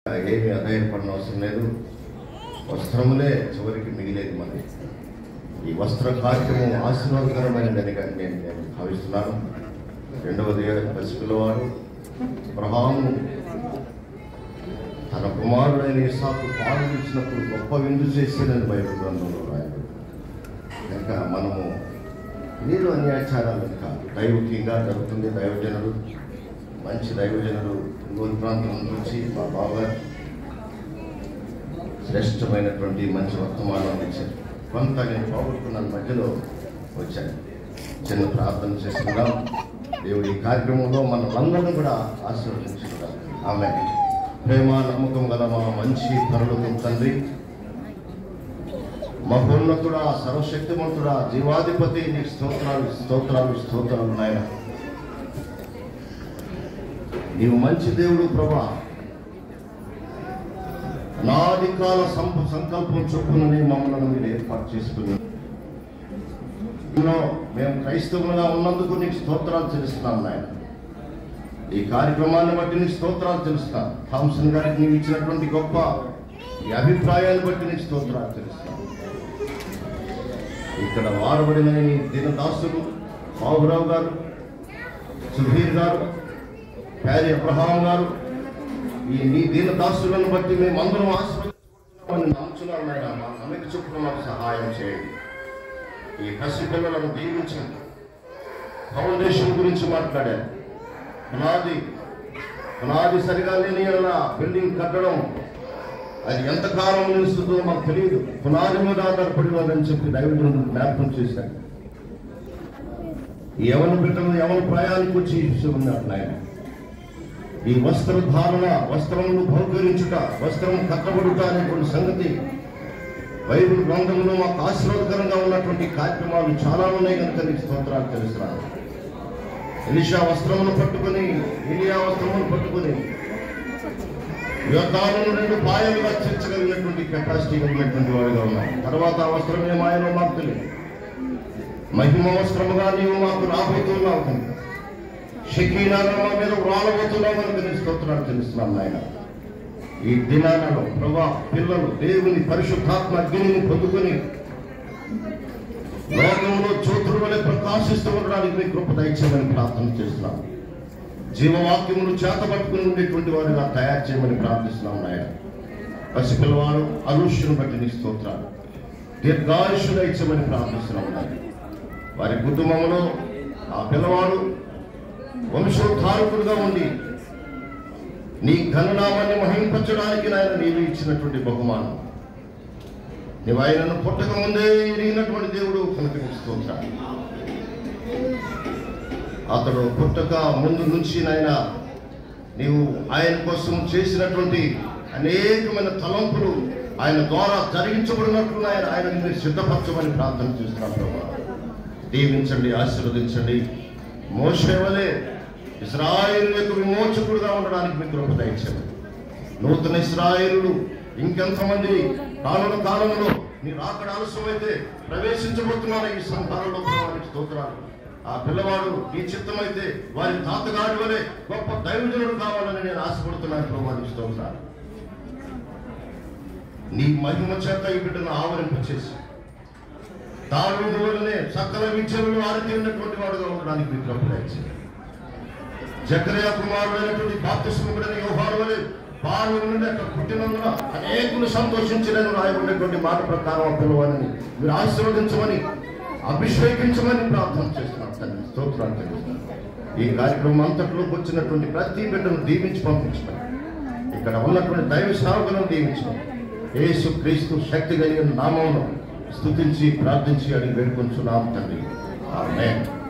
ఏమి అధైర్యపడిన అవసరం లేదు వస్త్రములే చివరికి మిగిలేదు మరి ఈ వస్త్ర కార్యక్రమం ఆశీర్వాదకరమైనదని కానీ నేను నేను భావిస్తున్నాను రెండవది పసిపిల్లవాడు అబ్రహాము తన కుమారుడైన ఇసాకు పాలు ఇచ్చినప్పుడు గొప్ప విందు చేసేదని బైబిల్ గ్రంథంలో రాయబడి కనుక మనము నీరు అన్యాచారాలు కాదు దైవకీయంగా జరుగుతుంది దైవజనుడు మంచి దైవజనుడు ఇంగోలు ప్రాంతం నుంచి మా బావగారు శ్రేష్టమైనటువంటి మంచి వర్తమానం ఇచ్చారు కొంత నేను పోగొట్టుకున్న మధ్యలో వచ్చాను చిన్న ప్రార్థన చేసుకుందాం దేవుడి ఈ కార్యక్రమంలో మన అందరం కూడా ఆశీర్వదించుకుందాం ఆమె ప్రేమ నమ్మకం గల మా మంచి పరులకు తండ్రి మహోన్నతుడా సర్వశక్తిమంతుడా జీవాధిపతి నీకు స్తోత్రాలు స్తోత్రాలు స్తోత్రాలు నాయన నీవు మంచి దేవుడు ప్రభా నాది కాల సంప సంకల్పం చొప్పునని మమ్మల్ని మీరు ఏర్పాటు చేసుకున్నారు ఇందులో మేము క్రైస్తవులుగా ఉన్నందుకు నీకు స్తోత్రాలు తెలుస్తున్నాం నాయన ఈ కార్యక్రమాన్ని బట్టి నీకు స్తోత్రాలు తెలుస్తాం థామ్సన్ గారికి నీవు ఇచ్చినటువంటి గొప్ప ఈ అభిప్రాయాన్ని బట్టి నీకు స్తోత్రాలు తెలుస్తాం ఇక్కడ వారబడిన నీ దినదాసులు బాబురావు గారు సుధీర్ గారు ప్యారి అబ్రహాం గారు ఈ నీ దీనదాసులను బట్టి మేము అందరం ఆశీర్వదించుకుంటున్నామని నమ్ముచున్నాం నాయన మా నమ్మక చొప్పున మాకు సహాయం చేయండి ఈ పసి పిల్లలను దీవించండి ఫౌండేషన్ గురించి మాట్లాడారు పునాది పునాది సరిగా లేని ఎడల బిల్డింగ్ కట్టడం అది ఎంత కాలం నిలుస్తుందో మాకు తెలియదు పునాది మీద ఆధారపడి వాళ్ళని చెప్పి దైవజనుడు జ్ఞాపకం చేశాడు ఈ యవన బిడ్డలు యవన ప్రాయానికి వచ్చి ఇస్తూ ఉన్నాడు నాయన ఈ వస్త్ర ధారణ వస్త్రమును బహుకరించుట వస్త్రం కట్టబడుట అనేటువంటి సంగతి బైబిల్ గ్రంథంలో మాకు ఆశీర్వాదకరంగా ఉన్నటువంటి కార్యక్రమాలు చాలా ఉన్నాయి కనుక నీకు స్తోత్రాలు తెలుస్తున్నాను ఎలిషా వస్త్రమును పట్టుకొని ఎలియా వస్త్రమును పట్టుకొని యువతాలను రెండు పాయలుగా చర్చగలిగినటువంటి కెపాసిటీ కలిగినటువంటి వాడుగా ఉన్నాం తర్వాత ఆ వస్త్రం ఏమాయనో మాకు తెలియదు మహిమ వస్త్రముగా నీవు మాకు రాబోతున్నావు కనుక షకీనాగా మా మీద రాలబోతున్నావు కనుక నీ స్తోత్రాలు తెలుస్తున్నాం నాయన ఈ దినాలలో ప్రభా పిల్లలు దేవుని పరిశుద్ధాత్మ అగ్నిని పొందుకొని లోకంలో జ్యోతుల వలె ప్రకాశిస్తూ ఉండడానికి మీ కృప దయచేయమని ప్రార్థన చేస్తున్నాం జీవవాక్యమును చేతపట్టుకుని ఉండేటువంటి వారిగా తయారు చేయమని ప్రార్థిస్తున్నాం నాయన పసి పిల్లవాడు అనుష్యును బట్టి నీ స్తోత్రాలు దీర్ఘాయుషులు ఇచ్చమని ప్రార్థిస్తున్నాం నాయన వారి కుటుంబంలో ఆ పిల్లవాడు వంశోద్ధారకుడుగా ఉండి నీ ఘననామాన్ని మహింపరచడానికి నాయన నీవు ఇచ్చినటువంటి బహుమానం నీవు ఆయనను పుట్టక ముందే ఎరిగినటువంటి దేవుడు కనుక నీకు స్తోత్రాలు అతడు పుట్టక ముందు నుంచి నాయన నీవు ఆయన కోసం చేసినటువంటి అనేకమైన తలంపులు ఆయన ద్వారా జరిగించబడినట్లు ఆయన ఆయన మీరు సిద్ధపరచమని ప్రార్థన చేస్తున్నాం ప్రభా దీవించండి ఆశీర్వదించండి మోసే వలె ఇస్రాయేల్ యొక్క విమోచకుడుగా ఉండడానికి మీ కృప దయచేయండి నూతన ఇస్రాయేలులు ఇంకెంతమంది రానున్న కాలంలో నీ రాకడ ఆలస్యమైతే ప్రవేశించబోతున్నారు ఈ సంతానంలో వారికి స్తోత్రాలు ఆ పిల్లవాడు నీ చిత్తమైతే వారి తాతగాడి వలె గొప్ప దైవజనుడు కావాలని నేను ఆశపడుతున్నాను ప్రభావికి స్తోత్రాలు నీ మహిమ చేత ఈ బిడ్డను ఆవరింపచేసి దారుడు వలనే సకల విద్యలను ఆరితేరినటువంటి వాడుగా ఉండడానికి మీ కృప దయచేయండి జకరియా కుమారుడైనటువంటి బాప్తిస్ముడైన యోహాను వలె బాలు నుండి అక్కడ పుట్టినందున అనేకులు సంతోషించలేని రాయబడినటువంటి మాట ప్రకారం ఆ పిల్లవాడిని మీరు ఆశీర్వదించమని అభిషేకించమని ప్రార్థన చేస్తున్నాం తండ్రి స్తోత్రాలు తెలుస్తున్నాం ఈ కార్యక్రమం అంతట్లోకి వచ్చినటువంటి ప్రతి బిడ్డను దీవించి పంపించమని ఇక్కడ ఉన్నటువంటి దైవ సేవకులను దీవించమని యేసు క్రీస్తు శక్తి కలిగిన నామంలో స్తుతించి ప్రార్థించి అడిగి వేడుకొంచున్నాం తండ్రి ఆమేన్